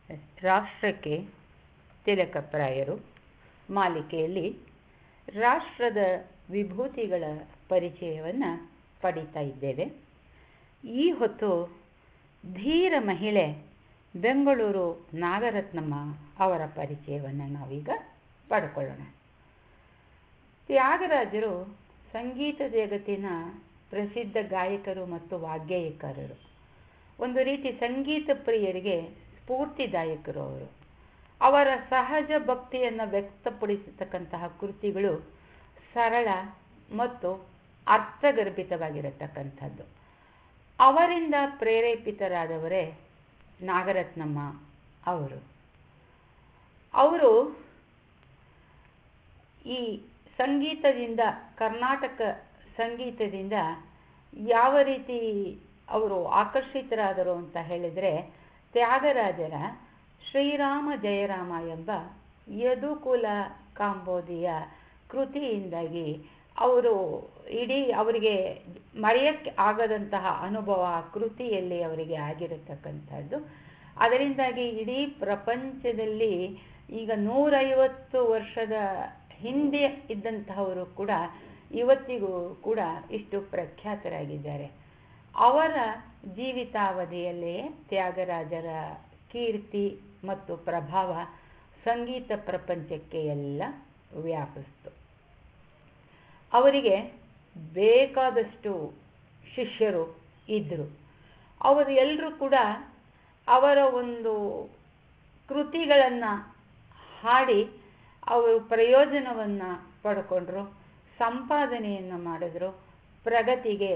ರಾಷ್ಟ್ರಕ್ಕೆ ತಿಲಕಪ್ರಾಯರು ಮಾಲಿಕೆಯಲ್ಲಿ ರಾಷ್ಟ್ರದ ವಿಭೂತಿಗಳ ಪರಿಚಯವನ್ನು ಪಡೀತಾ ಇದ್ದೇವೆ ಈ ಹೊತ್ತು ಧೀರ ಮಹಿಳೆ ಬೆಂಗಳೂರು ನಾಗರತ್ನಮ್ಮ ಅವರ ಪರಿಚಯವನ್ನು ನಾವೀಗ ಪಡ್ಕೊಳ್ಳೋಣ ತ್ಯಾಗರಾಜರು ಸಂಗೀತ ಜಗತ್ತಿನ ಪ್ರಸಿದ್ಧ ಗಾಯಕರು ಮತ್ತು ವಾಗ್ಗೇಯಕಾರರು ಒಂದು ರೀತಿ ಸಂಗೀತ ಪ್ರಿಯರಿಗೆ ಸ್ಫೂರ್ತಿದಾಯಕರು ಅವರು ಅವರ ಸಹಜ ಭಕ್ತಿಯನ್ನು ವ್ಯಕ್ತಪಡಿಸತಕ್ಕಂತಹ ಕೃತಿಗಳು ಸರಳ ಮತ್ತು ಅರ್ಥಗರ್ಭಿತವಾಗಿರತಕ್ಕಂಥದ್ದು ಅವರಿಂದ ಪ್ರೇರೇಪಿತರಾದವರೇ ನಾಗರತ್ನಮ್ಮ ಅವರು ಅವರು ಈ ಸಂಗೀತದಿಂದ ಕರ್ನಾಟಕ ಸಂಗೀತದಿಂದ ಯಾವ ರೀತಿ ಅವರು ಆಕರ್ಷಿತರಾದರು ಅಂತ ಹೇಳಿದರೆ ತ್ಯಾಗರಾಜರ ಶ್ರೀರಾಮ ಜಯರಾಮ ಎಂಬ ಯದುಕುಲ ಕಾಂಬೋದಿಯ ಕೃತಿಯಿಂದಾಗಿ ಅವರು ಇಡೀ ಅವರಿಗೆ ಮರೆಯಕ್ಕೆ ಆಗದಂತಹ ಅನುಭವ ಕೃತಿಯಲ್ಲಿ ಅವರಿಗೆ ಆಗಿರತಕ್ಕಂಥದ್ದು ಅದರಿಂದಾಗಿ ಇಡೀ ಪ್ರಪಂಚದಲ್ಲಿ ಈಗ ನೂರೈವತ್ತು ವರ್ಷದ ಹಿಂದೆ ಇದ್ದಂತಹವರು ಕೂಡ ಇವತ್ತಿಗೂ ಕೂಡ ಇಷ್ಟು ಪ್ರಖ್ಯಾತರಾಗಿದ್ದಾರೆ ಅವರ ಜೀವಿತಾವಧಿಯಲ್ಲೇ ತ್ಯಾಗರಾಜರ ಕೀರ್ತಿ ಮತ್ತು ಪ್ರಭಾವ ಸಂಗೀತ ಪ್ರಪಂಚಕ್ಕೆ ಎಲ್ಲ ವ್ಯಾಪಿಸ್ತು ಅವರಿಗೆ ಬೇಕಾದಷ್ಟು ಶಿಷ್ಯರು ಇದ್ದರು ಅವರು ಎಲ್ಲರೂ ಕೂಡ ಅವರ ಒಂದು ಕೃತಿಗಳನ್ನು ಹಾಡಿ ಅವರು ಪ್ರಯೋಜನವನ್ನು ಪಡ್ಕೊಂಡ್ರು ಸಂಪಾದನೆಯನ್ನು ಮಾಡಿದ್ರು ಪ್ರಗತಿಗೆ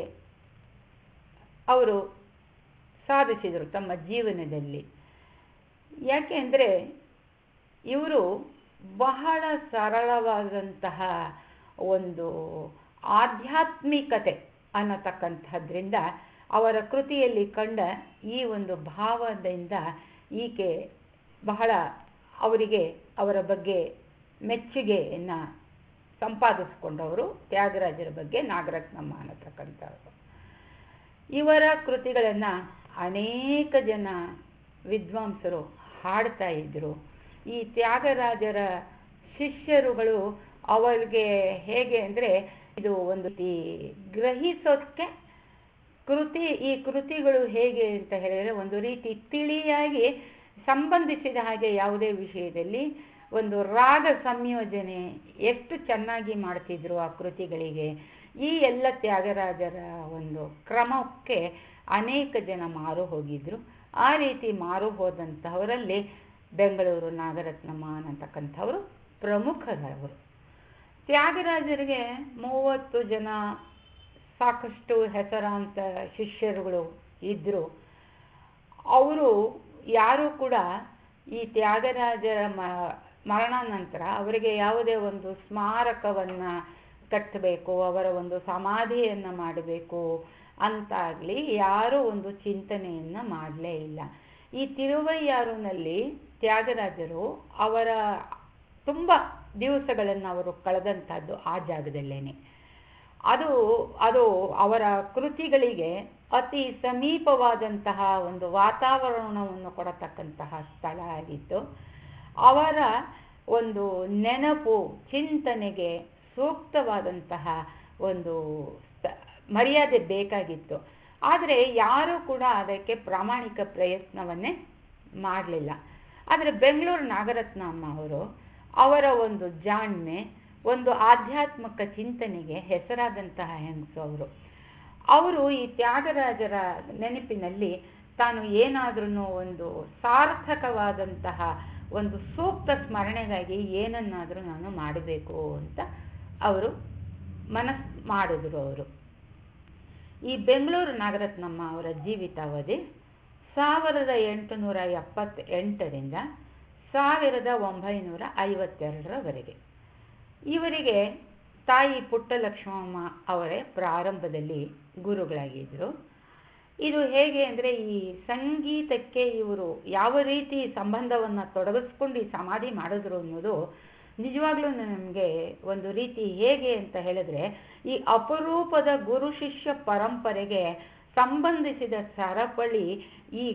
ಅವರು ಸಾಧಿಸಿದರು ತಮ್ಮ ಜೀವನದಲ್ಲಿ ಯಾಕೆ ಅಂದರೆ ಇವರು ಬಹಳ ಸರಳವಾದಂತಹ ಒಂದು ಆಧ್ಯಾತ್ಮಿಕತೆ ಅನ್ನತಕ್ಕಂಥದ್ರಿಂದ ಅವರ ಕೃತಿಯಲ್ಲಿ ಕಂಡ ಈ ಒಂದು ಭಾವದಿಂದ ಈಕೆ ಬಹಳ ಅವರಿಗೆ ಅವರ ಬಗ್ಗೆ ಮೆಚ್ಚುಗೆಯನ್ನು ಸಂಪಾದಿಸಿಕೊಂಡವರು ತ್ಯಾಗರಾಜರ ಬಗ್ಗೆ ನಾಗರತ್ನಮ್ಮ ಅನ್ನತಕ್ಕಂಥವ್ರು ಇವರ ಕೃತಿಗಳನ್ನು ಅನೇಕ ಜನ ವಿದ್ವಾಂಸರು ಹಾಡ್ತಾ ಇದ್ದರು ಈ ತ್ಯಾಗರಾಜರ ಶಿಷ್ಯರುಗಳು ಅವರಿಗೆ ಹೇಗೆ ಅಂದರೆ ಇದು ಒಂದು ಗ್ರಹಿಸೋಕ್ಕೆ ಕೃತಿ ಈ ಕೃತಿಗಳು ಹೇಗೆ ಅಂತ ಹೇಳಿದರೆ ಒಂದು ರೀತಿ ತಿಳಿಯಾಗಿ ಸಂಬಂಧಿಸಿದ ಹಾಗೆ ಯಾವುದೇ ವಿಷಯದಲ್ಲಿ ಒಂದು ರಾಗ ಸಂಯೋಜನೆ ಎಷ್ಟು ಚೆನ್ನಾಗಿ ಮಾಡ್ತಿದ್ರು ಆ ಕೃತಿಗಳಿಗೆ ಈ ಎಲ್ಲ ತ್ಯಾಗರಾಜರ ಒಂದು ಕ್ರಮಕ್ಕೆ ಅನೇಕ ಜನ ಮಾರು ಹೋಗಿದ್ರು ಆ ರೀತಿ ಮಾರು ಹೋದಂಥವರಲ್ಲಿ ಬೆಂಗಳೂರು ನಾಗರತ್ನಮ್ಮ ಅನ್ನತಕ್ಕಂಥವರು ಪ್ರಮುಖರವರು ತ್ಯಾಗರಾಜರಿಗೆ ಮೂವತ್ತು ಜನ ಸಾಕಷ್ಟು ಹೆಸರಾಂತ ಶಿಷ್ಯರುಗಳು ಇದ್ದರು ಅವರು ಯಾರೂ ಕೂಡ ಈ ತ್ಯಾಗರಾಜರ ಮ ಮರಣಾನಂತರ ಅವರಿಗೆ ಯಾವುದೇ ಒಂದು ಸ್ಮಾರಕವನ್ನು ಕಟ್ಟಬೇಕು ಅವರ ಒಂದು ಸಮಾಧಿಯನ್ನು ಮಾಡಬೇಕು ಅಂತಾಗಲಿ ಯಾರೂ ಒಂದು ಚಿಂತನೆಯನ್ನು ಮಾಡಲೇ ಇಲ್ಲ ಈ ತಿರುವಯ್ಯಾರುನಲ್ಲಿ ತ್ಯಾಗರಾಜರು ಅವರ ತುಂಬ ದಿವಸಗಳನ್ನು ಅವರು ಕಳೆದಂಥದ್ದು ಆ ಜಾಗದಲ್ಲೇನೆ ಅದು ಅದು ಅವರ ಕೃತಿಗಳಿಗೆ ಅತಿ ಸಮೀಪವಾದಂತಹ ಒಂದು ವಾತಾವರಣವನ್ನು ಕೊಡತಕ್ಕಂತಹ ಸ್ಥಳ ಆಗಿತ್ತು ಅವರ ಒಂದು ನೆನಪು ಚಿಂತನೆಗೆ ಸೂಕ್ತವಾದಂತಹ ಒಂದು ಮರ್ಯಾದೆ ಬೇಕಾಗಿತ್ತು ಆದರೆ ಯಾರೂ ಕೂಡ ಅದಕ್ಕೆ ಪ್ರಾಮಾಣಿಕ ಪ್ರಯತ್ನವನ್ನೇ ಮಾಡಲಿಲ್ಲ ಆದರೆ ಬೆಂಗಳೂರು ನಾಗರತ್ನಮ್ಮ ಅವರು ಅವರ ಒಂದು ಜಾಣ್ಮೆ ಒಂದು ಆಧ್ಯಾತ್ಮಿಕ ಚಿಂತನೆಗೆ ಹೆಸರಾದಂತಹ ಹೆಂಗಸು ಅವರು ಅವರು ಈ ತ್ಯಾಗರಾಜರ ನೆನಪಿನಲ್ಲಿ ತಾನು ಏನಾದ್ರೂ ಒಂದು ಸಾರ್ಥಕವಾದಂತಹ ಒಂದು ಸೂಕ್ತ ಸ್ಮರಣೆಗಾಗಿ ಏನನ್ನಾದರೂ ನಾನು ಮಾಡಬೇಕು ಅಂತ ಅವರು ಮನಸ್ ಮಾಡಿದ್ರು ಅವರು ಈ ಬೆಂಗಳೂರು ನಾಗರತ್ನಮ್ಮ ಅವರ ಜೀವಿತಾವಧಿ ಸಾವಿರದ ಎಂಟುನೂರ ಎಪ್ಪತ್ತೆಂಟರಿಂದ ಸಾವಿರದ ಒಂಬೈನೂರ ಐವತ್ತೆರಡರವರೆಗೆ ಇವರಿಗೆ ತಾಯಿ ಪುಟ್ಟಲಕ್ಷ್ಮಮ್ಮ ಅವರೇ ಪ್ರಾರಂಭದಲ್ಲಿ ಗುರುಗಳಾಗಿದ್ದರು ಇದು ಹೇಗೆ ಅಂದರೆ ಈ ಸಂಗೀತಕ್ಕೆ ಇವರು ಯಾವ ರೀತಿ ಸಂಬಂಧವನ್ನು ತೊಡಗಿಸ್ಕೊಂಡು ಈ ಸಮಾಧಿ ಮಾಡಿದ್ರು ಅನ್ನೋದು ನಿಜವಾಗ್ಲೂ ನಮಗೆ ಒಂದು ರೀತಿ ಹೇಗೆ ಅಂತ ಹೇಳಿದ್ರೆ ಈ ಅಪರೂಪದ ಗುರು ಶಿಷ್ಯ ಪರಂಪರೆಗೆ ಸಂಬಂಧಿಸಿದ ಸರಪಳಿ ಈ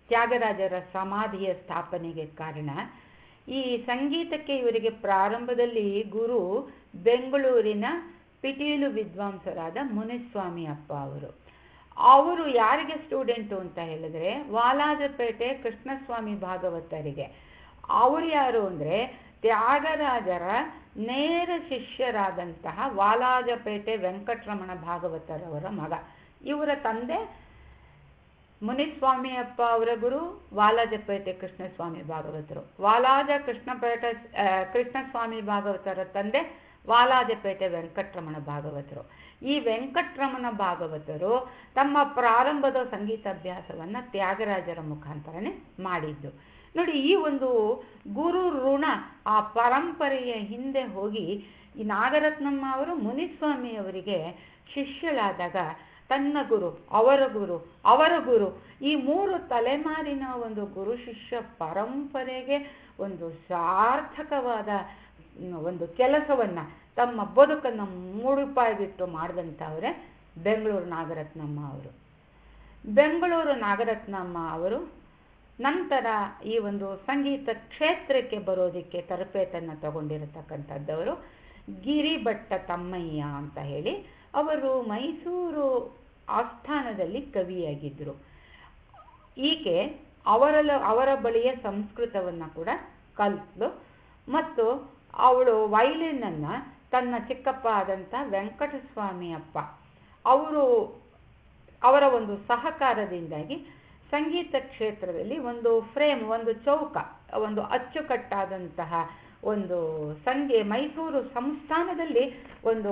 ತ್ಯಾಗರಾಜರ ಸಮಾಧಿಯ ಸ್ಥಾಪನೆಗೆ ಕಾರಣ ಈ ಸಂಗೀತಕ್ಕೆ ಇವರಿಗೆ ಪ್ರಾರಂಭದಲ್ಲಿ ಗುರು ಬೆಂಗಳೂರಿನ ಪಿಟೀಲು ವಿದ್ವಾಂಸರಾದ ಮುನಿಸ್ವಾಮಿ ಅಪ್ಪ ಅವರು ಅವರು ಯಾರಿಗೆ ಸ್ಟೂಡೆಂಟು ಅಂತ ಹೇಳಿದ್ರೆ ವಾಲಾಜಪೇಟೆ ಕೃಷ್ಣಸ್ವಾಮಿ ಭಾಗವತರಿಗೆ ಅವರು ಯಾರು ಅಂದರೆ ತ್ಯಾಗರಾಜರ ನೇರ ಶಿಷ್ಯರಾದಂತಹ ವಾಲಾಜಪೇಟೆ ವೆಂಕಟರಮಣ ಭಾಗವತರವರ ಮಗ ಇವರ ತಂದೆ ಮುನಿಸ್ವಾಮಿ ಅಪ್ಪ ಅವರ ಗುರು ವಾಲಾಜಪೇಟೆ ಕೃಷ್ಣಸ್ವಾಮಿ ಭಾಗವತರು ವಾಲಾಜ ಕೃಷ್ಣಪೇಟೆ ಕೃಷ್ಣಸ್ವಾಮಿ ಭಾಗವತರ ತಂದೆ ವಾಲಾಜಪೇಟೆ ವೆಂಕಟರಮಣ ಭಾಗವತರು ಈ ವೆಂಕಟರಮಣ ಭಾಗವತರು ತಮ್ಮ ಪ್ರಾರಂಭದ ಸಂಗೀತಾಭ್ಯಾಸವನ್ನು ತ್ಯಾಗರಾಜರ ಮುಖಾಂತರನೇ ಮಾಡಿದ್ದು ನೋಡಿ ಈ ಒಂದು ಗುರು ಋಣ ಆ ಪರಂಪರೆಯ ಹಿಂದೆ ಹೋಗಿ ಈ ನಾಗರತ್ನಮ್ಮ ಅವರು ಮುನಿಸ್ವಾಮಿ ಅವರಿಗೆ ಶಿಷ್ಯಳಾದಾಗ ತನ್ನ ಗುರು ಅವರ ಗುರು ಅವರ ಗುರು ಈ ಮೂರು ತಲೆಮಾರಿನ ಒಂದು ಗುರು ಶಿಷ್ಯ ಪರಂಪರೆಗೆ ಒಂದು ಸಾರ್ಥಕವಾದ ಒಂದು ಕೆಲಸವನ್ನು ತಮ್ಮ ಬದುಕನ್ನು ಮುಡುಪಾಗಿಟ್ಟು ಮಾಡಿದಂಥವರೇ ಬೆಂಗಳೂರು ನಾಗರತ್ನಮ್ಮ ಅವರು ಬೆಂಗಳೂರು ನಾಗರತ್ನಮ್ಮ ಅವರು ನಂತರ ಈ ಒಂದು ಸಂಗೀತ ಕ್ಷೇತ್ರಕ್ಕೆ ಬರೋದಕ್ಕೆ ತರಬೇತನ್ನು ತಗೊಂಡಿರತಕ್ಕಂಥದ್ದವರು ಗಿರಿಭಟ್ಟ ತಮ್ಮಯ್ಯ ಅಂತ ಹೇಳಿ ಅವರು ಮೈಸೂರು ಆಸ್ಥಾನದಲ್ಲಿ ಕವಿಯಾಗಿದ್ದರು ಈಕೆ ಅವರಲ್ಲ ಅವರ ಬಳಿಯ ಸಂಸ್ಕೃತವನ್ನು ಕೂಡ ಕಲಿತಲು ಮತ್ತು ಅವಳು ವೈಲಿನನ್ನು ತನ್ನ ಚಿಕ್ಕಪ್ಪ ಆದಂಥ ವೆಂಕಟಸ್ವಾಮಿ ಅಪ್ಪ ಅವರು ಅವರ ಒಂದು ಸಹಕಾರದಿಂದಾಗಿ ಸಂಗೀತ ಕ್ಷೇತ್ರದಲ್ಲಿ ಒಂದು ಫ್ರೇಮ್ ಒಂದು ಚೌಕ ಒಂದು ಅಚ್ಚುಕಟ್ಟಾದಂತಹ ಒಂದು ಸಂಗೆ ಮೈಸೂರು ಸಂಸ್ಥಾನದಲ್ಲಿ ಒಂದು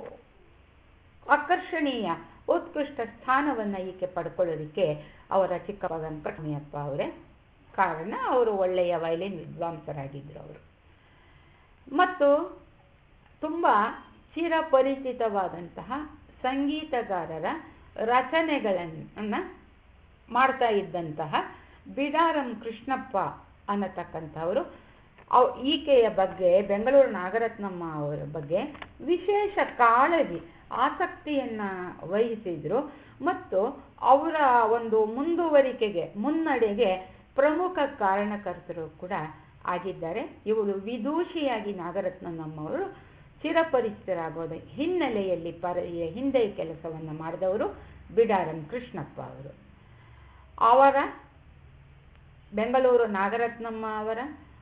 ಆಕರ್ಷಣೀಯ ಉತ್ಕೃಷ್ಟ ಸ್ಥಾನವನ್ನು ಈಕೆ ಪಡ್ಕೊಳ್ಳೋದಕ್ಕೆ ಅವರ ಚಿಕ್ಕಪ್ಪ ವೆಂಕಟಮಯ್ಯಪ್ಪ ಅವರೇ ಕಾರಣ ಅವರು ಒಳ್ಳೆಯ ವಯಲಿನ್ ವಿದ್ವಾಂಸರಾಗಿದ್ದರು ಅವರು ಮತ್ತು ತುಂಬ ಚಿರಪರಿಚಿತವಾದಂತಹ ಸಂಗೀತಗಾರರ ರಚನೆಗಳನ್ನು ಮಾಡ್ತಾ ಇದ್ದಂತಹ ಬಿಡಾರಂ ಕೃಷ್ಣಪ್ಪ ಅನ್ನತಕ್ಕಂಥವರು ಅವ್ ಈಕೆಯ ಬಗ್ಗೆ ಬೆಂಗಳೂರು ನಾಗರತ್ನಮ್ಮ ಅವರ ಬಗ್ಗೆ ವಿಶೇಷ ಕಾಳಜಿ ಆಸಕ್ತಿಯನ್ನು ವಹಿಸಿದ್ರು ಮತ್ತು ಅವರ ಒಂದು ಮುಂದುವರಿಕೆಗೆ ಮುನ್ನಡೆಗೆ ಪ್ರಮುಖ ಕಾರಣಕರ್ತರು ಕೂಡ ಆಗಿದ್ದಾರೆ ಇವಳು ವಿದೂಷಿಯಾಗಿ ನಾಗರತ್ನಮ್ಮವರು ಚಿರಪರಿಚಿತರಾಗೋದ ಹಿನ್ನೆಲೆಯಲ್ಲಿ ಪರ ಹಿಂದೆ ಕೆಲಸವನ್ನು ಮಾಡಿದವರು ಬಿಡಾರಂ ಕೃಷ್ಣಪ್ಪ ಅವರು ಅವರ ಬೆಂಗಳೂರು ನಾಗರತ್ನಮ್ಮ ಅವರ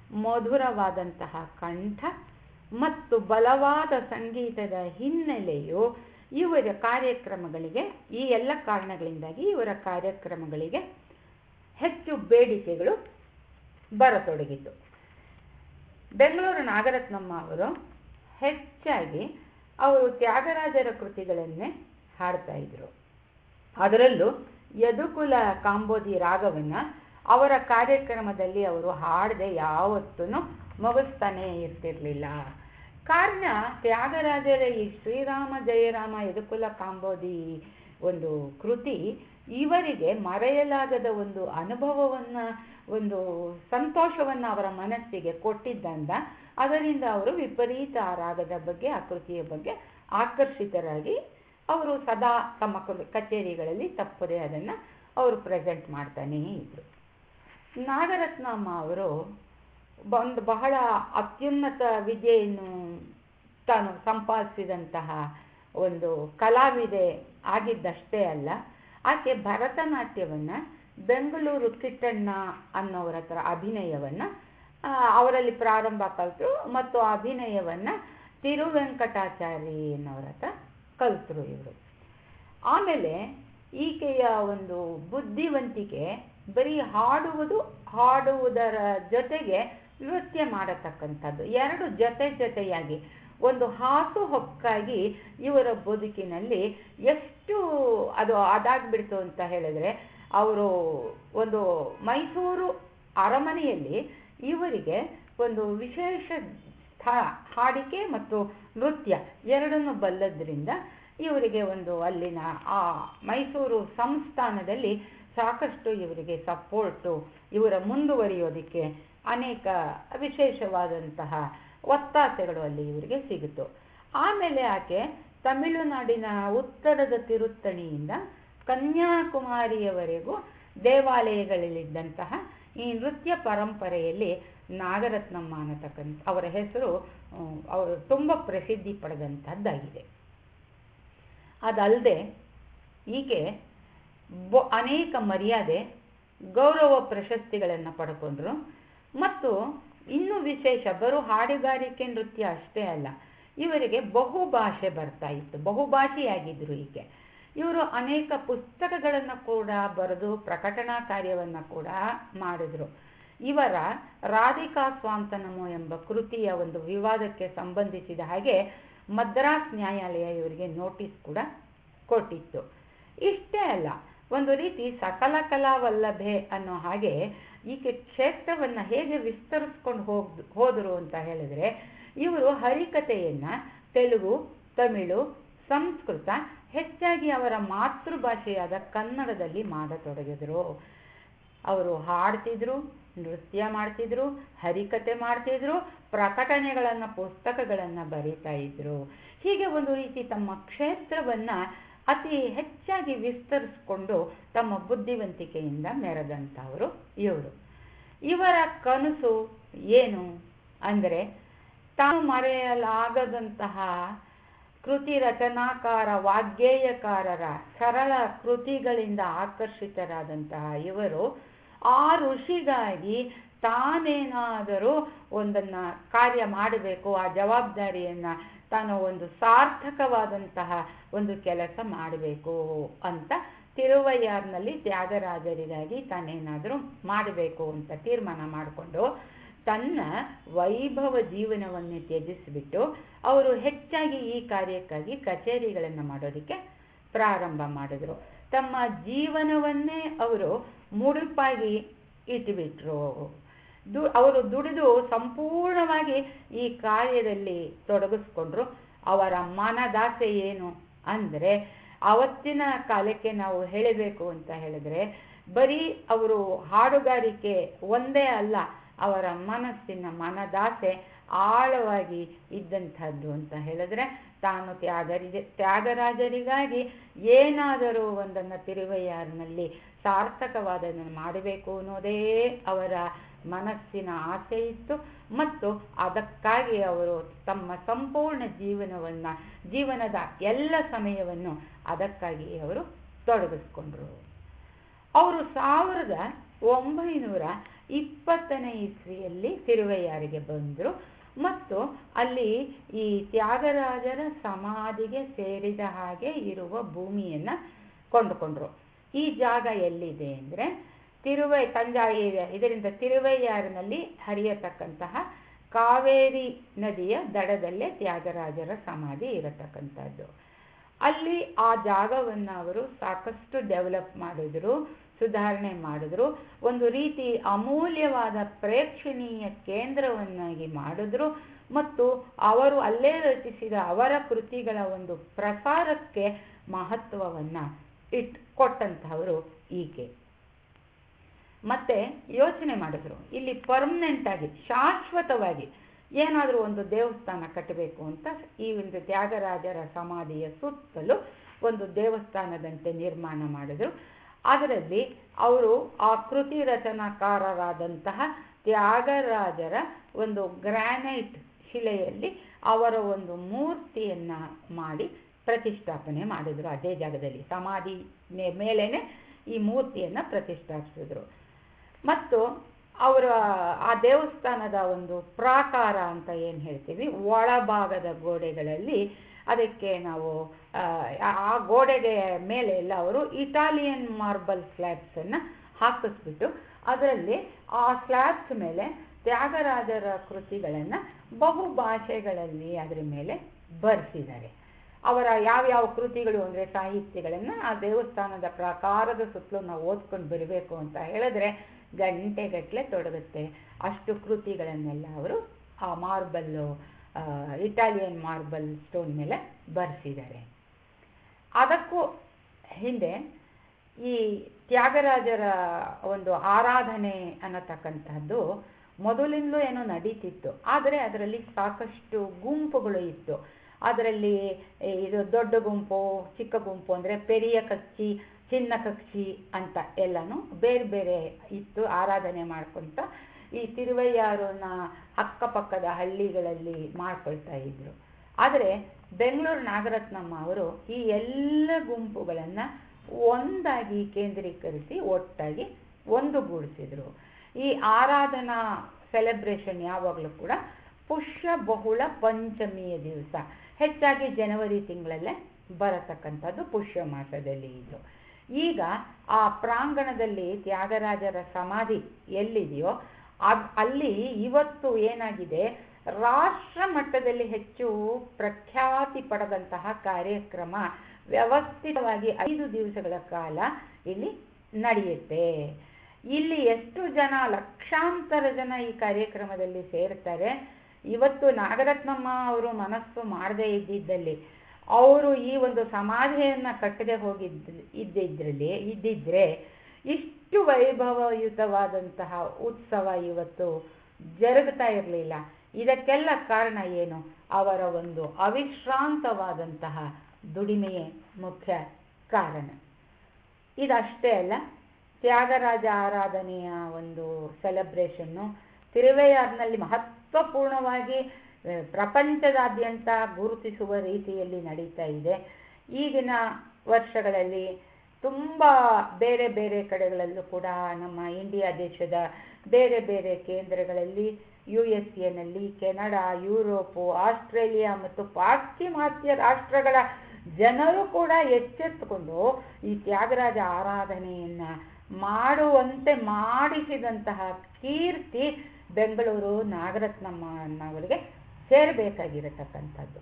ಮಧುರವಾದಂತಹ ಕಂಠ ಮತ್ತು ಬಲವಾದ ಸಂಗೀತದ ಹಿನ್ನೆಲೆಯು ಇವರ ಕಾರ್ಯಕ್ರಮಗಳಿಗೆ ಈ ಎಲ್ಲ ಕಾರಣಗಳಿಂದಾಗಿ ಇವರ ಕಾರ್ಯಕ್ರಮಗಳಿಗೆ ಹೆಚ್ಚು ಬೇಡಿಕೆಗಳು ಬರತೊಡಗಿತು ಬೆಂಗಳೂರು ನಾಗರತ್ನಮ್ಮ ಅವರು ಹೆಚ್ಚಾಗಿ ಅವರು ತ್ಯಾಗರಾಜರ ಕೃತಿಗಳನ್ನೇ ಹಾಡ್ತಾ ಇದ್ರು ಅದರಲ್ಲೂ ಯದುಕುಲ ಕಾಂಬೋದಿ ರಾಗವನ್ನು ಅವರ ಕಾರ್ಯಕ್ರಮದಲ್ಲಿ ಅವರು ಹಾಡದೆ ಯಾವತ್ತೂ ಮುಗಿಸ್ತಾನೆ ಇರ್ತಿರ್ಲಿಲ್ಲ ಕಾರಣ ತ್ಯಾಗರಾಜರ ಈ ಶ್ರೀರಾಮ ಜಯರಾಮ ಯದುಕುಲ ಕಾಂಬೋದಿ ಒಂದು ಕೃತಿ ಇವರಿಗೆ ಮರೆಯಲಾಗದ ಒಂದು ಅನುಭವವನ್ನು ಒಂದು ಸಂತೋಷವನ್ನು ಅವರ ಮನಸ್ಸಿಗೆ ಕೊಟ್ಟಿದ್ದಂದ ಅದರಿಂದ ಅವರು ವಿಪರೀತ ಆ ರಾಗದ ಬಗ್ಗೆ ಆ ಕೃತಿಯ ಬಗ್ಗೆ ಆಕರ್ಷಿತರಾಗಿ ಅವರು ಸದಾ ತಮ್ಮ ಕಚೇರಿಗಳಲ್ಲಿ ತಪ್ಪದೆ ಅದನ್ನು ಅವರು ಪ್ರೆಸೆಂಟ್ ಮಾಡ್ತಾನೇ ಇದ್ರು ನಾಗರತ್ನಮ್ಮ ಅವರು ಒಂದು ಬಹಳ ಅತ್ಯುನ್ನತ ವಿದ್ಯೆಯನ್ನು ತಾನು ಸಂಪಾದಿಸಿದಂತಹ ಒಂದು ಕಲಾವಿದೆ ಆಗಿದ್ದಷ್ಟೇ ಅಲ್ಲ ಆಕೆ ಭರತನಾಟ್ಯವನ್ನು ಬೆಂಗಳೂರು ಕಿಟ್ಟಣ್ಣ ಅನ್ನೋರ ಹತ್ರ ಅಭಿನಯವನ್ನು ಅವರಲ್ಲಿ ಪ್ರಾರಂಭ ಕಲಿತರು ಮತ್ತು ಅಭಿನಯವನ್ನು ತಿರುವೆಂಕಟಾಚಾರಿ ಅನ್ನೋರ ಹತ್ರ ಕಲಿತರು ಇವರು ಆಮೇಲೆ ಈಕೆಯ ಒಂದು ಬುದ್ಧಿವಂತಿಕೆ ಬರೀ ಹಾಡುವುದು ಹಾಡುವುದರ ಜೊತೆಗೆ ನೃತ್ಯ ಮಾಡತಕ್ಕಂಥದ್ದು ಎರಡು ಜೊತೆ ಜೊತೆಯಾಗಿ ಒಂದು ಹಾಸು ಹೊಕ್ಕಾಗಿ ಇವರ ಬದುಕಿನಲ್ಲಿ ಎಷ್ಟು ಅದು ಅದಾಗ್ಬಿಡ್ತು ಅಂತ ಹೇಳಿದ್ರೆ ಅವರು ಒಂದು ಮೈಸೂರು ಅರಮನೆಯಲ್ಲಿ ಇವರಿಗೆ ಒಂದು ವಿಶೇಷ ಸ್ಥಳ ಹಾಡಿಕೆ ಮತ್ತು ನೃತ್ಯ ಎರಡನ್ನು ಬಲ್ಲದ್ರಿಂದ ಇವರಿಗೆ ಒಂದು ಅಲ್ಲಿನ ಆ ಮೈಸೂರು ಸಂಸ್ಥಾನದಲ್ಲಿ ಸಾಕಷ್ಟು ಇವರಿಗೆ ಸಪೋರ್ಟು ಇವರ ಮುಂದುವರಿಯೋದಕ್ಕೆ ಅನೇಕ ವಿಶೇಷವಾದಂತಹ ಒತ್ತಾಸೆಗಳು ಅಲ್ಲಿ ಇವರಿಗೆ ಸಿಗುತ್ತು ಆಮೇಲೆ ಆಕೆ ತಮಿಳುನಾಡಿನ ಉತ್ತರದ ತಿರುತ್ತಣಿಯಿಂದ ಕನ್ಯಾಕುಮಾರಿಯವರೆಗೂ ದೇವಾಲಯಗಳಲ್ಲಿದ್ದಂತಹ ಈ ನೃತ್ಯ ಪರಂಪರೆಯಲ್ಲಿ ನಾಗರತ್ನಮ್ಮ ಅನ್ನತಕ್ಕಂಥ ಅವರ ಹೆಸರು ಅವರು ತುಂಬ ಪ್ರಸಿದ್ಧಿ ಪಡೆದಂಥದ್ದಾಗಿದೆ ಅದಲ್ಲದೆ ಈಕೆ ಬೊ ಅನೇಕ ಮರ್ಯಾದೆ ಗೌರವ ಪ್ರಶಸ್ತಿಗಳನ್ನು ಪಡ್ಕೊಂಡ್ರು ಮತ್ತು ಇನ್ನೂ ವಿಶೇಷ ಬರೋ ಹಾಡುಗಾರಿಕೆ ನೃತ್ಯ ಅಷ್ಟೇ ಅಲ್ಲ ಇವರಿಗೆ ಬಹುಭಾಷೆ ಬರ್ತಾ ಇತ್ತು ಬಹುಭಾಷೆಯಾಗಿದ್ದರು ಈಕೆ ಇವರು ಅನೇಕ ಪುಸ್ತಕಗಳನ್ನು ಕೂಡ ಬರೆದು ಪ್ರಕಟಣಾ ಕಾರ್ಯವನ್ನು ಕೂಡ ಮಾಡಿದ್ರು ಇವರ ರಾಧಿಕಾ ಸ್ವಾಂತನಮು ಎಂಬ ಕೃತಿಯ ಒಂದು ವಿವಾದಕ್ಕೆ ಸಂಬಂಧಿಸಿದ ಹಾಗೆ ಮದ್ರಾಸ್ ನ್ಯಾಯಾಲಯ ಇವರಿಗೆ ನೋಟಿಸ್ ಕೂಡ ಕೊಟ್ಟಿತ್ತು ಇಷ್ಟೇ ಅಲ್ಲ ಒಂದು ರೀತಿ ಸಕಲ ಕಲಾವಲ್ಲಭೆ ಅನ್ನೋ ಹಾಗೆ ಈಕೆ ಕ್ಷೇತ್ರವನ್ನು ಹೇಗೆ ವಿಸ್ತರಿಸ್ಕೊಂಡು ಹೋಗ್ ಹೋದರು ಅಂತ ಹೇಳಿದ್ರೆ ಇವರು ಹರಿಕತೆಯನ್ನು ತೆಲುಗು ತಮಿಳು ಸಂಸ್ಕೃತ ಹೆಚ್ಚಾಗಿ ಅವರ ಮಾತೃಭಾಷೆಯಾದ ಕನ್ನಡದಲ್ಲಿ ಮಾಡತೊಡಗಿದರು ಅವರು ಹಾಡ್ತಿದ್ರು ನೃತ್ಯ ಮಾಡ್ತಿದ್ರು ಹರಿಕತೆ ಮಾಡ್ತಿದ್ರು ಪ್ರಕಟಣೆಗಳನ್ನು ಪುಸ್ತಕಗಳನ್ನು ಬರೀತಾ ಇದ್ರು ಹೀಗೆ ಒಂದು ರೀತಿ ತಮ್ಮ ಕ್ಷೇತ್ರವನ್ನು ಅತಿ ಹೆಚ್ಚಾಗಿ ವಿಸ್ತರಿಸ್ಕೊಂಡು ತಮ್ಮ ಬುದ್ಧಿವಂತಿಕೆಯಿಂದ ಮೆರೆದಂಥವರು ಇವರು ಇವರ ಕನಸು ಏನು ಅಂದರೆ ತಾನು ಮರೆಯಲಾಗದಂತಹ ಕೃತಿ ರಚನಾಕಾರ ವಾಗ್ಗೇಯಕಾರರ ಸರಳ ಕೃತಿಗಳಿಂದ ಆಕರ್ಷಿತರಾದಂತಹ ಇವರು ಆ ಋಷಿಗಾಗಿ ತಾನೇನಾದರೂ ಒಂದನ್ನು ಕಾರ್ಯ ಮಾಡಬೇಕು ಆ ಜವಾಬ್ದಾರಿಯನ್ನು ತಾನು ಒಂದು ಸಾರ್ಥಕವಾದಂತಹ ಒಂದು ಕೆಲಸ ಮಾಡಬೇಕು ಅಂತ ತಿರುವಯ್ಯಾರ್ನಲ್ಲಿ ತ್ಯಾಗರಾಜರಿಗಾಗಿ ತಾನೇನಾದರೂ ಮಾಡಬೇಕು ಅಂತ ತೀರ್ಮಾನ ಮಾಡಿಕೊಂಡು ತನ್ನ ವೈಭವ ಜೀವನವನ್ನು ತ್ಯಜಿಸಿಬಿಟ್ಟು ಅವರು ಹೆಚ್ಚಾಗಿ ಈ ಕಾರ್ಯಕ್ಕಾಗಿ ಕಚೇರಿಗಳನ್ನು ಮಾಡೋದಕ್ಕೆ ಪ್ರಾರಂಭ ಮಾಡಿದ್ರು ತಮ್ಮ ಜೀವನವನ್ನೇ ಅವರು ಮುಡುಪಾಗಿ ಇಟ್ಟುಬಿಟ್ರು ದು ಅವರು ದುಡಿದು ಸಂಪೂರ್ಣವಾಗಿ ಈ ಕಾರ್ಯದಲ್ಲಿ ತೊಡಗಿಸ್ಕೊಂಡ್ರು ಅವರ ಮನದಾಸೆ ಏನು ಅಂದರೆ ಅವತ್ತಿನ ಕಾಲಕ್ಕೆ ನಾವು ಹೇಳಬೇಕು ಅಂತ ಹೇಳಿದ್ರೆ ಬರೀ ಅವರು ಹಾಡುಗಾರಿಕೆ ಒಂದೇ ಅಲ್ಲ ಅವರ ಮನಸ್ಸಿನ ಮನದಾಸೆ ಆಳವಾಗಿ ಇದ್ದಂಥದ್ದು ಅಂತ ಹೇಳಿದ್ರೆ ತಾನು ತ್ಯಾಗರಿ ತ್ಯಾಗರಾಜರಿಗಾಗಿ ಏನಾದರೂ ಒಂದನ್ನು ತಿರುವಯ್ಯಾರಿನಲ್ಲಿ ಸಾರ್ಥಕವಾದದನ್ನು ಮಾಡಬೇಕು ಅನ್ನೋದೇ ಅವರ ಮನಸ್ಸಿನ ಆಸೆ ಇತ್ತು ಮತ್ತು ಅದಕ್ಕಾಗಿ ಅವರು ತಮ್ಮ ಸಂಪೂರ್ಣ ಜೀವನವನ್ನು ಜೀವನದ ಎಲ್ಲ ಸಮಯವನ್ನು ಅದಕ್ಕಾಗಿ ಅವರು ತೊಡಗಿಸ್ಕೊಂಡ್ರು ಅವರು ಸಾವಿರದ ಒಂಬೈನೂರ ಇಪ್ಪತ್ತನೇ ಇಸ್ವಿಯಲ್ಲಿ ತಿರುವಯ್ಯಾರಿಗೆ ಬಂದರು ಮತ್ತು ಅಲ್ಲಿ ಈ ತ್ಯಾಗರಾಜರ ಸಮಾಧಿಗೆ ಸೇರಿದ ಹಾಗೆ ಇರುವ ಭೂಮಿಯನ್ನು ಕೊಂಡುಕೊಂಡ್ರು ಈ ಜಾಗ ಎಲ್ಲಿದೆ ಅಂದರೆ ತಿರುವೈ ತಂಜಾ ಇದರಿಂದ ತಿರುವಯ್ಯಾರಿನಲ್ಲಿ ಹರಿಯತಕ್ಕಂತಹ ಕಾವೇರಿ ನದಿಯ ದಡದಲ್ಲೇ ತ್ಯಾಗರಾಜರ ಸಮಾಧಿ ಇರತಕ್ಕಂಥದ್ದು ಅಲ್ಲಿ ಆ ಜಾಗವನ್ನು ಅವರು ಸಾಕಷ್ಟು ಡೆವಲಪ್ ಮಾಡಿದ್ರು ಸುಧಾರಣೆ ಮಾಡಿದ್ರು ಒಂದು ರೀತಿ ಅಮೂಲ್ಯವಾದ ಪ್ರೇಕ್ಷಣೀಯ ಕೇಂದ್ರವನ್ನಾಗಿ ಮಾಡಿದ್ರು ಮತ್ತು ಅವರು ಅಲ್ಲೇ ರಚಿಸಿದ ಅವರ ಕೃತಿಗಳ ಒಂದು ಪ್ರಸಾರಕ್ಕೆ ಮಹತ್ವವನ್ನು ಇಟ್ ಕೊಟ್ಟಂತಹವರು ಈಕೆ ಮತ್ತೆ ಯೋಚನೆ ಮಾಡಿದ್ರು ಇಲ್ಲಿ ಪರ್ಮನೆಂಟ್ ಆಗಿ ಶಾಶ್ವತವಾಗಿ ಏನಾದರೂ ಒಂದು ದೇವಸ್ಥಾನ ಕಟ್ಟಬೇಕು ಅಂತ ಈ ಒಂದು ತ್ಯಾಗರಾಜರ ಸಮಾಧಿಯ ಸುತ್ತಲೂ ಒಂದು ದೇವಸ್ಥಾನದಂತೆ ನಿರ್ಮಾಣ ಮಾಡಿದ್ರು ಅದರಲ್ಲಿ ಅವರು ಆ ಕೃತಿ ರಚನಾಕಾರರಾದಂತಹ ತ್ಯಾಗರಾಜರ ಒಂದು ಗ್ರಾನೈಟ್ ಶಿಲೆಯಲ್ಲಿ ಅವರ ಒಂದು ಮೂರ್ತಿಯನ್ನು ಮಾಡಿ ಪ್ರತಿಷ್ಠಾಪನೆ ಮಾಡಿದರು ಅದೇ ಜಾಗದಲ್ಲಿ ಸಮಾಧಿ ಮೇಲೇನೆ ಈ ಮೂರ್ತಿಯನ್ನು ಪ್ರತಿಷ್ಠಾಪಿಸಿದ್ರು ಮತ್ತು ಅವರ ಆ ದೇವಸ್ಥಾನದ ಒಂದು ಪ್ರಾಕಾರ ಅಂತ ಏನು ಹೇಳ್ತೀವಿ ಒಳಭಾಗದ ಗೋಡೆಗಳಲ್ಲಿ ಅದಕ್ಕೆ ನಾವು ಆ ಗೋಡೆಗೆ ಮೇಲೆ ಎಲ್ಲ ಅವರು ಇಟಾಲಿಯನ್ ಮಾರ್ಬಲ್ ಸ್ಲ್ಯಾಬ್ಸನ್ನು ಹಾಕಿಸ್ಬಿಟ್ಟು ಅದರಲ್ಲಿ ಆ ಸ್ಲ್ಯಾಬ್ಸ್ ಮೇಲೆ ತ್ಯಾಗರಾಜರ ಕೃತಿಗಳನ್ನು ಬಹು ಭಾಷೆಗಳಲ್ಲಿ ಅದರ ಮೇಲೆ ಬರೆಸಿದ್ದಾರೆ ಅವರ ಯಾವ್ಯಾವ ಕೃತಿಗಳು ಅಂದರೆ ಸಾಹಿತ್ಯಗಳನ್ನು ಆ ದೇವಸ್ಥಾನದ ಪ್ರಾಕಾರದ ಸುತ್ತಲೂ ನಾವು ಓದ್ಕೊಂಡು ಬರಬೇಕು ಅಂತ ಹೇಳಿದ್ರೆ ಗಂಟೆಗಟ್ಟಲೆ ತೊಡಗುತ್ತೆ ಅಷ್ಟು ಕೃತಿಗಳನ್ನೆಲ್ಲ ಅವರು ಆ ಮಾರ್ಬಲ್ಲು ಇಟಾಲಿಯನ್ ಮಾರ್ಬಲ್ ಸ್ಟೋನ್ ಮೇಲೆ ಬರೆಸಿದ್ದಾರೆ ಅದಕ್ಕೂ ಹಿಂದೆ ಈ ತ್ಯಾಗರಾಜರ ಒಂದು ಆರಾಧನೆ ಅನ್ನತಕ್ಕಂಥದ್ದು ಮೊದಲಿಂದಲೂ ಏನೋ ನಡೀತಿತ್ತು ಆದರೆ ಅದರಲ್ಲಿ ಸಾಕಷ್ಟು ಗುಂಪುಗಳು ಇತ್ತು ಅದರಲ್ಲಿ ಇದು ದೊಡ್ಡ ಗುಂಪು ಚಿಕ್ಕ ಗುಂಪು ಅಂದರೆ ಪೆರಿಯ ಕಚ್ಚಿ ಚಿನ್ನ ಕಕ್ಷಿ ಅಂತ ಎಲ್ಲನೂ ಬೇರೆ ಬೇರೆ ಇತ್ತು ಆರಾಧನೆ ಮಾಡ್ಕೊತ ಈ ತಿರುವಯ್ಯಾರನ್ನ ಅಕ್ಕಪಕ್ಕದ ಹಳ್ಳಿಗಳಲ್ಲಿ ಮಾಡ್ಕೊಳ್ತಾ ಇದ್ರು ಆದರೆ ಬೆಂಗಳೂರು ನಾಗರತ್ನಮ್ಮ ಅವರು ಈ ಎಲ್ಲ ಗುಂಪುಗಳನ್ನು ಒಂದಾಗಿ ಕೇಂದ್ರೀಕರಿಸಿ ಒಟ್ಟಾಗಿ ಒಂದುಗೂಡಿಸಿದ್ರು ಈ ಆರಾಧನಾ ಸೆಲೆಬ್ರೇಷನ್ ಯಾವಾಗಲೂ ಕೂಡ ಪುಷ್ಯ ಬಹುಳ ಪಂಚಮಿಯ ದಿವಸ ಹೆಚ್ಚಾಗಿ ಜನವರಿ ತಿಂಗಳಲ್ಲೇ ಬರತಕ್ಕಂಥದ್ದು ಪುಷ್ಯ ಮಾಸದಲ್ಲಿ ಇದು ಈಗ ಆ ಪ್ರಾಂಗಣದಲ್ಲಿ ತ್ಯಾಗರಾಜರ ಸಮಾಧಿ ಎಲ್ಲಿದೆಯೋ ಅದ್ ಅಲ್ಲಿ ಇವತ್ತು ಏನಾಗಿದೆ ರಾಷ್ಟ್ರ ಮಟ್ಟದಲ್ಲಿ ಹೆಚ್ಚು ಪ್ರಖ್ಯಾತಿ ಪಡೆದಂತಹ ಕಾರ್ಯಕ್ರಮ ವ್ಯವಸ್ಥಿತವಾಗಿ ಐದು ದಿವಸಗಳ ಕಾಲ ಇಲ್ಲಿ ನಡೆಯುತ್ತೆ ಇಲ್ಲಿ ಎಷ್ಟು ಜನ ಲಕ್ಷಾಂತರ ಜನ ಈ ಕಾರ್ಯಕ್ರಮದಲ್ಲಿ ಸೇರ್ತಾರೆ ಇವತ್ತು ನಾಗರತ್ನಮ್ಮ ಅವರು ಮನಸ್ಸು ಮಾಡದೇ ಇದ್ದಿದ್ದಲ್ಲಿ ಅವರು ಈ ಒಂದು ಸಮಾಧಿಯನ್ನು ಕಟ್ಟದೆ ಹೋಗಿದ್ದ ಇದ್ದಿದ್ರಲ್ಲಿ ಇದ್ದಿದ್ರೆ ಇಷ್ಟು ವೈಭವಯುತವಾದಂತಹ ಉತ್ಸವ ಇವತ್ತು ಜರುಗ್ತಾ ಇರಲಿಲ್ಲ ಇದಕ್ಕೆಲ್ಲ ಕಾರಣ ಏನು ಅವರ ಒಂದು ಅವಿಶ್ರಾಂತವಾದಂತಹ ದುಡಿಮೆಯೇ ಮುಖ್ಯ ಕಾರಣ ಇದಷ್ಟೇ ಅಲ್ಲ ತ್ಯಾಗರಾಜ ಆರಾಧನೆಯ ಒಂದು ಸೆಲೆಬ್ರೇಷನ್ನು ತಿರುವೆಯಾರ್ನಲ್ಲಿ ಮಹತ್ವಪೂರ್ಣವಾಗಿ ಪ್ರಪಂಚದಾದ್ಯಂತ ಗುರುತಿಸುವ ರೀತಿಯಲ್ಲಿ ನಡೀತಾ ಇದೆ ಈಗಿನ ವರ್ಷಗಳಲ್ಲಿ ತುಂಬ ಬೇರೆ ಬೇರೆ ಕಡೆಗಳಲ್ಲೂ ಕೂಡ ನಮ್ಮ ಇಂಡಿಯಾ ದೇಶದ ಬೇರೆ ಬೇರೆ ಕೇಂದ್ರಗಳಲ್ಲಿ ಯು ಎಸ್ ಎನಲ್ಲಿ ಕೆನಡಾ ಯುರೋಪು ಆಸ್ಟ್ರೇಲಿಯಾ ಮತ್ತು ಪಾಶ್ಚಿಮಾತ್ಯ ರಾಷ್ಟ್ರಗಳ ಜನರು ಕೂಡ ಎಚ್ಚೆತ್ತುಕೊಂಡು ಈ ತ್ಯಾಗರಾಜ ಆರಾಧನೆಯನ್ನು ಮಾಡುವಂತೆ ಮಾಡಿಸಿದಂತಹ ಕೀರ್ತಿ ಬೆಂಗಳೂರು ನಾಗರತ್ನಮ್ಮನವರಿಗೆ ಸೇರಬೇಕಾಗಿರತಕ್ಕಂಥದ್ದು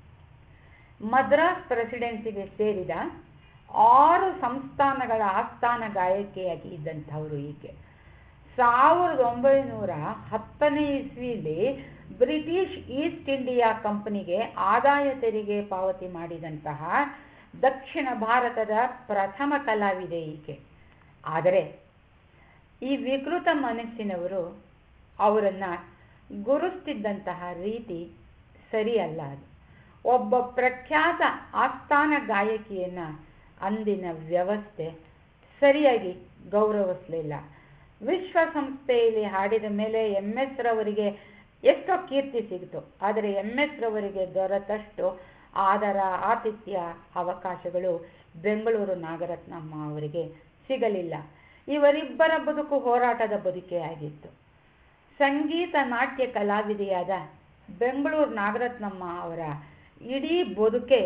ಮದ್ರಾಸ್ ಪ್ರೆಸಿಡೆನ್ಸಿಗೆ ಸೇರಿದ ಆರು ಸಂಸ್ಥಾನಗಳ ಆಸ್ಥಾನ ಗಾಯಕಿಯಾಗಿ ಇದ್ದಂಥವರು ಈಕೆ ಸಾವಿರದ ಒಂಬೈನೂರ ಹತ್ತನೇ ಇಸ್ವಿಯಲ್ಲಿ ಬ್ರಿಟಿಷ್ ಈಸ್ಟ್ ಇಂಡಿಯಾ ಕಂಪನಿಗೆ ಆದಾಯ ತೆರಿಗೆ ಪಾವತಿ ಮಾಡಿದಂತಹ ದಕ್ಷಿಣ ಭಾರತದ ಪ್ರಥಮ ಕಲಾವಿದೆ ಈಕೆ ಆದರೆ ಈ ವಿಕೃತ ಮನಸ್ಸಿನವರು ಅವರನ್ನು ಗುರುಸ್ತಿದ್ದಂತಹ ರೀತಿ ಸರಿಯಲ್ಲ ಅದು ಒಬ್ಬ ಪ್ರಖ್ಯಾತ ಆಸ್ಥಾನ ಗಾಯಕಿಯನ್ನು ಅಂದಿನ ವ್ಯವಸ್ಥೆ ಸರಿಯಾಗಿ ಗೌರವಿಸಲಿಲ್ಲ ವಿಶ್ವಸಂಸ್ಥೆಯಲ್ಲಿ ಹಾಡಿದ ಮೇಲೆ ಎಂ ಎಸ್ ರವರಿಗೆ ಎಷ್ಟೋ ಕೀರ್ತಿ ಸಿಗ್ತು ಆದರೆ ಎಂ ಎಸ್ ರವರಿಗೆ ದೊರೆತಷ್ಟು ಆದರ ಆತಿಥ್ಯ ಅವಕಾಶಗಳು ಬೆಂಗಳೂರು ನಾಗರತ್ನಮ್ಮ ಅವರಿಗೆ ಸಿಗಲಿಲ್ಲ ಇವರಿಬ್ಬರ ಬದುಕು ಹೋರಾಟದ ಬದುಕೆ ಆಗಿತ್ತು ಸಂಗೀತ ನಾಟ್ಯ ಕಲಾವಿದೆಯಾದ ಬೆಂಗಳೂರು ನಾಗರತ್ನಮ್ಮ ಅವರ ಇಡೀ ಬದುಕೆ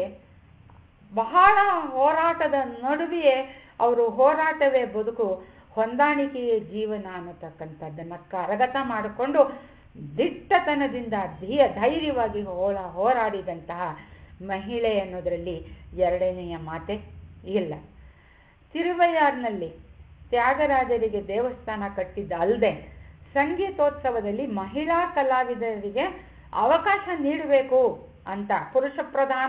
ಬಹಳ ಹೋರಾಟದ ನಡುವೆಯೇ ಅವರು ಹೋರಾಟವೇ ಬದುಕು ಹೊಂದಾಣಿಕೆಯೇ ಜೀವನ ಅನ್ನತಕ್ಕಂಥದ್ದನ್ನು ಕರಗತ ಮಾಡಿಕೊಂಡು ದಿಟ್ಟತನದಿಂದ ಧೀಯ ಧೈರ್ಯವಾಗಿ ಹೋಳ ಹೋರಾಡಿದಂತಹ ಮಹಿಳೆ ಅನ್ನೋದರಲ್ಲಿ ಎರಡನೆಯ ಮಾತೆ ಇಲ್ಲ ತಿರುವಯ್ಯಾರ್ನಲ್ಲಿ ತ್ಯಾಗರಾಜರಿಗೆ ದೇವಸ್ಥಾನ ಕಟ್ಟಿದ್ದ ಅಲ್ಲದೆ ಸಂಗೀತೋತ್ಸವದಲ್ಲಿ ಮಹಿಳಾ ಕಲಾವಿದರಿಗೆ ಅವಕಾಶ ನೀಡಬೇಕು ಅಂತ ಪುರುಷ ಪ್ರಧಾನ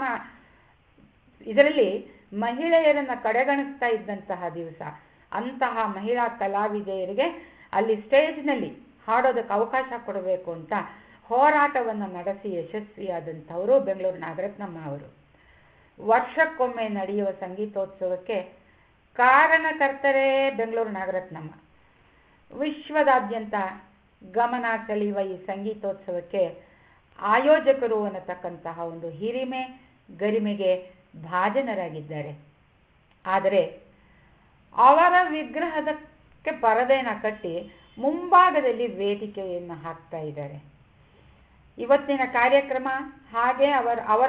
ಇದರಲ್ಲಿ ಮಹಿಳೆಯರನ್ನ ಕಡೆಗಣಿಸ್ತಾ ಇದ್ದಂತಹ ದಿವಸ ಅಂತಹ ಮಹಿಳಾ ಕಲಾವಿದೆಯರಿಗೆ ಅಲ್ಲಿ ಸ್ಟೇಜ್ನಲ್ಲಿ ಹಾಡೋದಕ್ಕೆ ಅವಕಾಶ ಕೊಡಬೇಕು ಅಂತ ಹೋರಾಟವನ್ನು ನಡೆಸಿ ಯಶಸ್ವಿಯಾದಂಥವರು ಬೆಂಗಳೂರು ನಾಗರತ್ನಮ್ಮ ಅವರು ವರ್ಷಕ್ಕೊಮ್ಮೆ ನಡೆಯುವ ಸಂಗೀತೋತ್ಸವಕ್ಕೆ ಕಾರಣಕರ್ತರೇ ಬೆಂಗಳೂರು ನಾಗರತ್ನಮ್ಮ ವಿಶ್ವದಾದ್ಯಂತ ಗಮನ ಸೆಳೆಯುವ ಈ ಸಂಗೀತೋತ್ಸವಕ್ಕೆ ಆಯೋಜಕರು ಅನ್ನತಕ್ಕಂತಹ ಒಂದು ಹಿರಿಮೆ ಗರಿಮೆಗೆ ಭಾಜನರಾಗಿದ್ದಾರೆ ಆದರೆ ಅವರ ವಿಗ್ರಹದಕ್ಕೆ ಪರದೆನ ಕಟ್ಟಿ ಮುಂಭಾಗದಲ್ಲಿ ವೇದಿಕೆಯನ್ನು ಹಾಕ್ತಾ ಇದ್ದಾರೆ ಇವತ್ತಿನ ಕಾರ್ಯಕ್ರಮ ಹಾಗೆ ಅವರ ಅವರ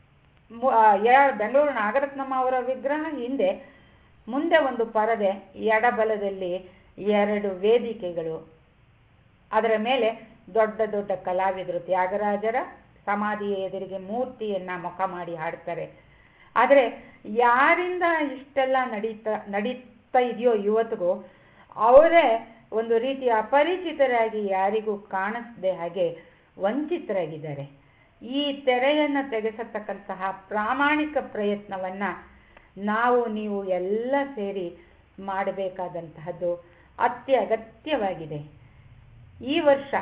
ಬೆಂಗಳೂರು ನಾಗರತ್ನಮ್ಮ ಅವರ ವಿಗ್ರಹ ಹಿಂದೆ ಮುಂದೆ ಒಂದು ಪರದೆ ಎಡಬಲದಲ್ಲಿ ಎರಡು ವೇದಿಕೆಗಳು ಅದರ ಮೇಲೆ ದೊಡ್ಡ ದೊಡ್ಡ ಕಲಾವಿದರು ತ್ಯಾಗರಾಜರ ಸಮಾಧಿಯ ಎದುರಿಗೆ ಮೂರ್ತಿಯನ್ನ ಮುಖ ಮಾಡಿ ಹಾಡ್ತಾರೆ ಆದರೆ ಯಾರಿಂದ ಇಷ್ಟೆಲ್ಲ ನಡೀತಾ ನಡೀತಾ ಇದೆಯೋ ಇವತ್ತಿಗೂ ಅವರೇ ಒಂದು ರೀತಿಯ ಅಪರಿಚಿತರಾಗಿ ಯಾರಿಗೂ ಕಾಣಿಸದೆ ಹಾಗೆ ವಂಚಿತರಾಗಿದ್ದಾರೆ ಈ ತೆರೆಯನ್ನು ತೆಗೆಸತಕ್ಕಂತಹ ಪ್ರಾಮಾಣಿಕ ಪ್ರಯತ್ನವನ್ನ ನಾವು ನೀವು ಎಲ್ಲ ಸೇರಿ ಮಾಡಬೇಕಾದಂತಹದ್ದು ಅತ್ಯಗತ್ಯವಾಗಿದೆ ಈ ವರ್ಷ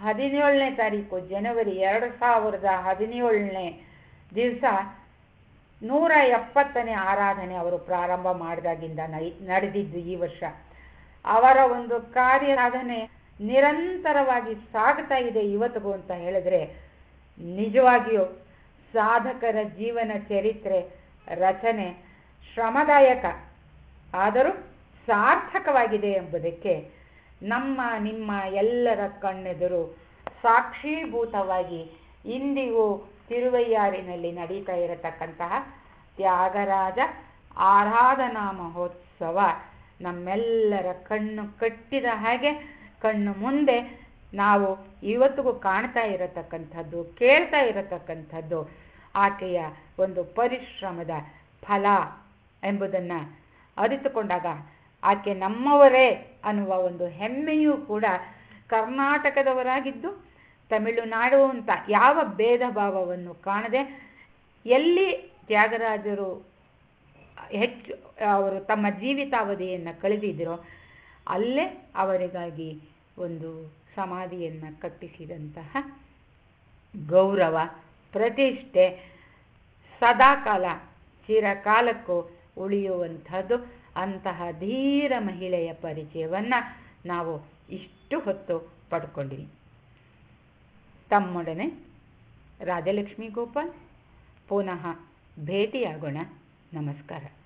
ಹದಿನೇಳನೇ ತಾರೀಕು ಜನವರಿ ಎರಡು ಸಾವಿರದ ಹದಿನೇಳನೇ ದಿವಸ ನೂರ ಎಪ್ಪತ್ತನೇ ಆರಾಧನೆ ಅವರು ಪ್ರಾರಂಭ ಮಾಡಿದಾಗಿಂದ ನಡೆದಿದ್ದು ಈ ವರ್ಷ ಅವರ ಒಂದು ಕಾರ್ಯ ಸಾಧನೆ ನಿರಂತರವಾಗಿ ಸಾಗ್ತಾ ಇದೆ ಇವತ್ತಿಗೂ ಅಂತ ಹೇಳಿದ್ರೆ ನಿಜವಾಗಿಯೂ ಸಾಧಕರ ಜೀವನ ಚರಿತ್ರೆ ರಚನೆ ಶ್ರಮದಾಯಕ ಆದರೂ ಸಾರ್ಥಕವಾಗಿದೆ ಎಂಬುದಕ್ಕೆ ನಮ್ಮ ನಿಮ್ಮ ಎಲ್ಲರ ಕಣ್ಣೆದುರು ಸಾಕ್ಷೀಭೂತವಾಗಿ ಇಂದಿಗೂ ತಿರುವಯ್ಯಾರಿನಲ್ಲಿ ನಡೀತಾ ಇರತಕ್ಕಂತಹ ತ್ಯಾಗರಾಜ ಆರಾಧನಾ ಮಹೋತ್ಸವ ನಮ್ಮೆಲ್ಲರ ಕಣ್ಣು ಕಟ್ಟಿದ ಹಾಗೆ ಕಣ್ಣು ಮುಂದೆ ನಾವು ಇವತ್ತಿಗೂ ಕಾಣ್ತಾ ಇರತಕ್ಕಂಥದ್ದು ಕೇಳ್ತಾ ಇರತಕ್ಕಂಥದ್ದು ಆಕೆಯ ಒಂದು ಪರಿಶ್ರಮದ ಫಲ ಎಂಬುದನ್ನು ಅರಿತುಕೊಂಡಾಗ ಆಕೆ ನಮ್ಮವರೇ ಅನ್ನುವ ಒಂದು ಹೆಮ್ಮೆಯೂ ಕೂಡ ಕರ್ನಾಟಕದವರಾಗಿದ್ದು ತಮಿಳುನಾಡು ಅಂತ ಯಾವ ಭೇದ ಭಾವವನ್ನು ಕಾಣದೆ ಎಲ್ಲಿ ತ್ಯಾಗರಾಜರು ಹೆಚ್ಚು ಅವರು ತಮ್ಮ ಜೀವಿತಾವಧಿಯನ್ನು ಕಳೆದಿದ್ದರೋ ಅಲ್ಲೇ ಅವರಿಗಾಗಿ ಒಂದು ಸಮಾಧಿಯನ್ನು ಕಟ್ಟಿಸಿದಂತಹ ಗೌರವ ಪ್ರತಿಷ್ಠೆ ಸದಾಕಾಲ ಚಿರಕಾಲಕ್ಕೂ ಉಳಿಯುವಂಥದ್ದು ಅಂತಹ ಧೀರ ಮಹಿಳೆಯ ಪರಿಚಯವನ್ನು ನಾವು ಇಷ್ಟು ಹೊತ್ತು ಪಡ್ಕೊಂಡಿವಿ ತಮ್ಮೊಡನೆ ರಾಜಲಕ್ಷ್ಮಿ ಗೋಪಾಲ್ ಪುನಃ ಭೇಟಿಯಾಗೋಣ ನಮಸ್ಕಾರ